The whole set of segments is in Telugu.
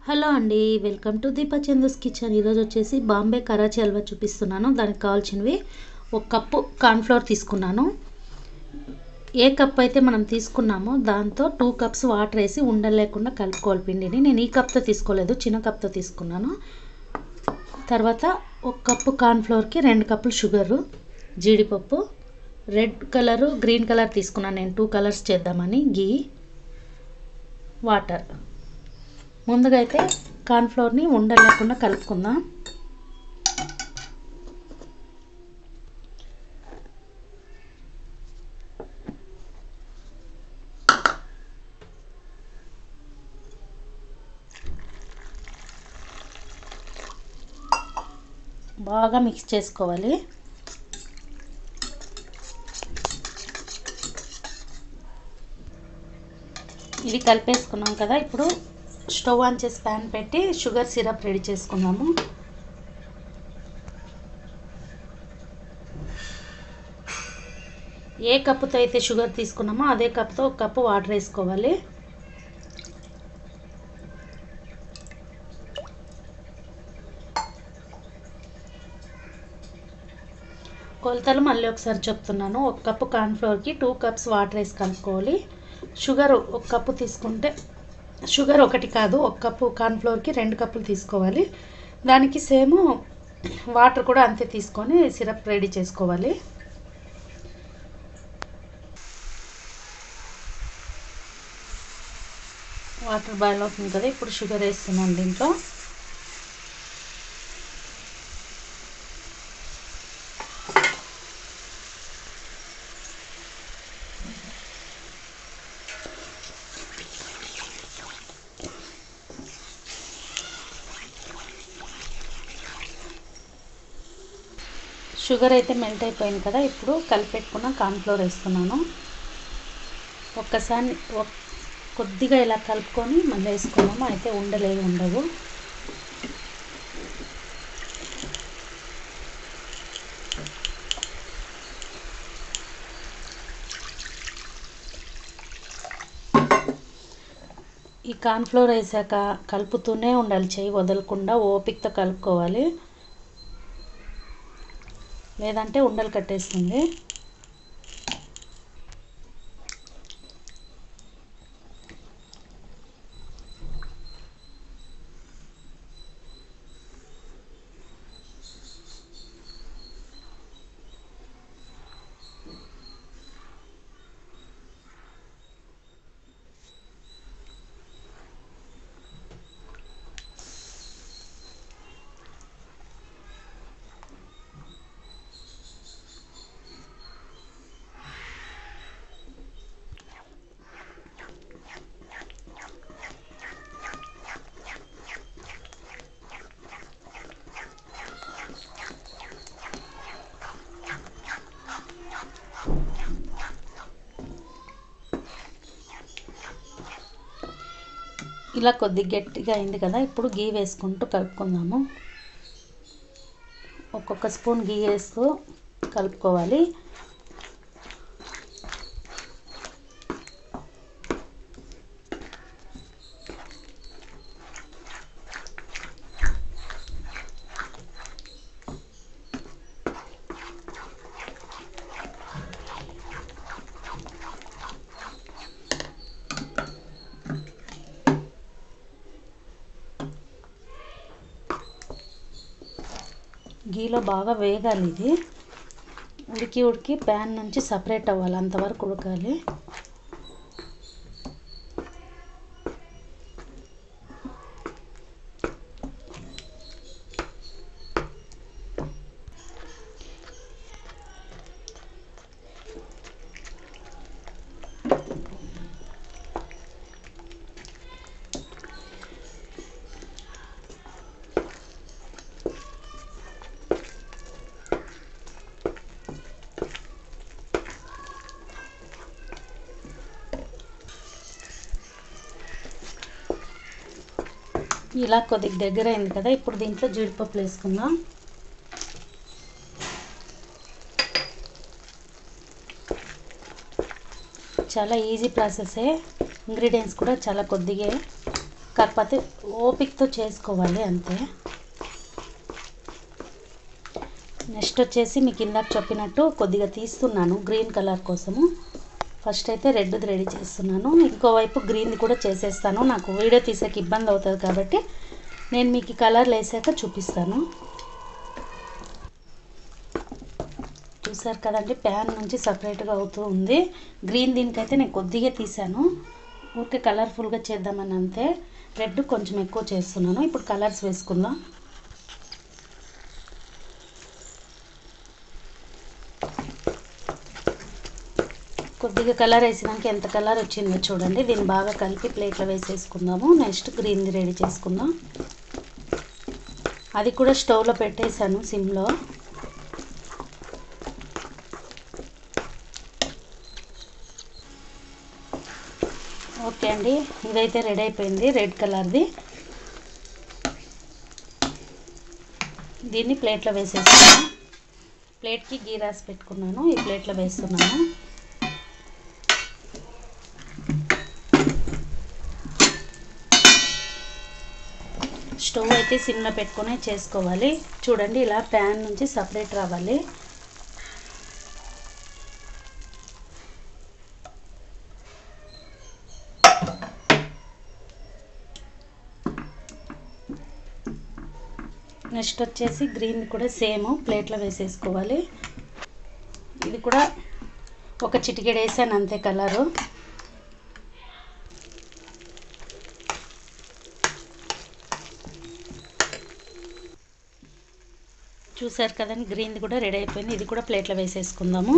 హలో అండి welcome to Deepa Chandu's kitchen ఈరోజు వచ్చేసి బాంబే కరాచీ హల్వా చూపిస్తున్నాను దానికి కావాల్సినవి ఒక కప్పు కార్న్ఫ్లవర్ తీసుకున్నాను ఏ కప్ అయితే మనం తీసుకున్నామో దాంతో టూ కప్స్ వాటర్ వేసి ఉండలు లేకుండా కలుపుకోవాలి పిండిని నేను ఈ కప్తో తీసుకోలేదు చిన్న కప్తో తీసుకున్నాను తర్వాత ఒక కప్పు కార్న్ఫ్లవర్కి రెండు కప్పులు షుగరు జీడిపప్పు రెడ్ కలరు గ్రీన్ కలర్ తీసుకున్నాను నేను టూ కలర్స్ చేద్దామని గీ వాటర్ ముందుగా అయితే కార్న్ఫ్లోర్ని ఉండలు లేకుండా కలుపుకుందాం బాగా మిక్స్ చేసుకోవాలి ఇది కలిపేసుకున్నాం కదా ఇప్పుడు స్టవ్ ఆన్ చేసి ప్యాన్ పెట్టి షుగర్ సిరప్ రెడీ చేసుకుందాము ఏ కప్పుతో అయితే షుగర్ తీసుకున్నామో అదే కప్తో ఒక కప్పు వాటర్ వేసుకోవాలి కొలతలు మళ్ళీ ఒకసారి చెప్తున్నాను ఒక కప్పు కార్న్ఫ్లోర్కి టూ కప్స్ వాటర్ వేసి కలుపుకోవాలి షుగర్ ఒక కప్పు తీసుకుంటే షుగర్ ఒకటి కాదు ఒక కప్పు కార్న్ఫ్లోర్కి రెండు కప్పులు తీసుకోవాలి దానికి సేమ్ వాటర్ కూడా అంతే తీసుకొని సిరప్ రెడీ చేసుకోవాలి వాటర్ బాయిల్ అవుతుంది కదా ఇప్పుడు షుగర్ వేస్తున్నాను దీంట్లో షుగర్ అయితే మెల్ట్ అయిపోయింది కదా ఇప్పుడు కలిపెట్టుకున్న కార్న్ఫ్లోర్ వేస్తున్నాను ఒక్కసారి కొద్దిగా ఇలా కలుపుకొని మళ్ళీ వేసుకున్నాము అయితే ఉండలేవు ఉండవు ఈ కార్న్ఫ్లోర్ వేసాక కలుపుతూనే ఉండాలి చేయి వదలకుండా ఓపికతో కలుపుకోవాలి లేదంటే ఉండలు కట్టేస్తుంది ఇలా కొద్ది గట్టిగా అయింది కదా ఇప్పుడు గీ వేసుకుంటూ కలుపుకుందాము ఒక్కొక్క స్పూన్ గీ వేస్తూ కలుపుకోవాలి గీలో బాగా వేగాలి ఇది ఉడికి ఉడికి ప్యాన్ నుంచి సపరేట్ అవ్వాలి అంతవరకు ఉడకాలి ఇలా కొద్దిగా దగ్గర అయింది కదా ఇప్పుడు దీంట్లో జీడిపప్పులు వేసుకుందాం చాలా ఈజీ ప్రాసెసే ఇంగ్రీడియంట్స్ కూడా చాలా కొద్దిగే కాకపోతే కాకపోతే ఓపికతో చేసుకోవాలి అంతే నెక్స్ట్ వచ్చేసి మీకు ఇందాక చెప్పినట్టు కొద్దిగా తీస్తున్నాను గ్రీన్ కలర్ కోసము ఫస్ట్ అయితే రెడ్ది రెడీ చేస్తున్నాను ఇంకోవైపు గ్రీన్ది కూడా చేసేస్తాను నాకు వీడియో తీసేకి ఇబ్బంది అవుతుంది కాబట్టి నేను మీకు కలర్లు వేసాక చూపిస్తాను చూసారు కదండి ప్యాన్ నుంచి సపరేట్గా అవుతూ ఉంది గ్రీన్ దీనికైతే నేను కొద్దిగా తీసాను ఊరికే కలర్ఫుల్గా చేద్దామని అంతే రెడ్ కొంచెం ఎక్కువ చేస్తున్నాను ఇప్పుడు కలర్స్ వేసుకుందాం కొద్దిగా కలర్ వేసినాక ఎంత కలర్ వచ్చిందో చూడండి దీన్ని బాగా కలిపి ప్లేట్లో వేసేసుకుందాము నెక్స్ట్ గ్రీన్ది రెడీ చేసుకుందాం అది కూడా స్టవ్లో పెట్టేశాను సిమ్లో ఓకే అండి ఇదైతే రెడీ అయిపోయింది రెడ్ కలర్ది దీన్ని ప్లేట్లో వేసేస్తున్నాను ప్లేట్కి గీ రాసి పెట్టుకున్నాను ఈ ప్లేట్లో వేస్తున్నాను స్టవ్ అయితే సిమ్లో పెట్టుకొని చేసుకోవాలి చూడండి ఇలా ప్యాన్ నుంచి సపరేట్ రావాలి నెక్స్ట్ వచ్చేసి గ్రీన్ కూడా సేమ్ ప్లేట్లో వేసేసుకోవాలి ఇది కూడా ఒక చిటికెడు వేసాను అంతే కలరు చూసారు కదండి గ్రీన్ది కూడా రెడీ అయిపోయింది ఇది కూడా ప్లేట్లో వేసేసుకుందాము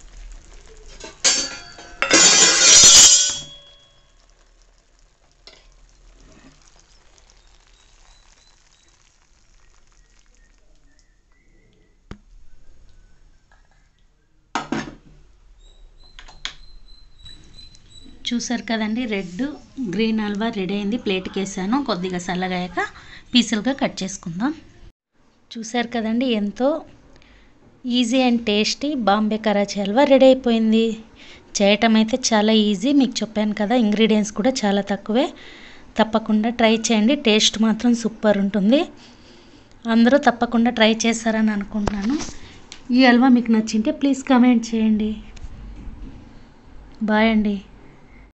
చూసారు కదండి రెడ్ గ్రీన్ హల్వా రెడీ అయింది ప్లేట్కి వేసాను కొద్దిగా చల్లగాయాక పీసులుగా కట్ చేసుకుందాం చూసారు కదండి ఎంతో easy and tasty Bombay Karachi halwa ready అయిపోయింది చేయటం అయితే చాలా ఈజీ మీకు చెప్పాను కదా ఇంగ్రీడియంట్స్ కూడా చాలా తక్కువే తప్పకుండా ట్రై చేయండి టేస్ట్ మాత్రం సూపర్ ఉంటుంది అందరూ తప్పకుండా ట్రై చేస్తారని అనుకుంటున్నాను ఈ హల్వా మీకు నచ్చింటే ప్లీజ్ కమెంట్ చేయండి బాయ్ అండి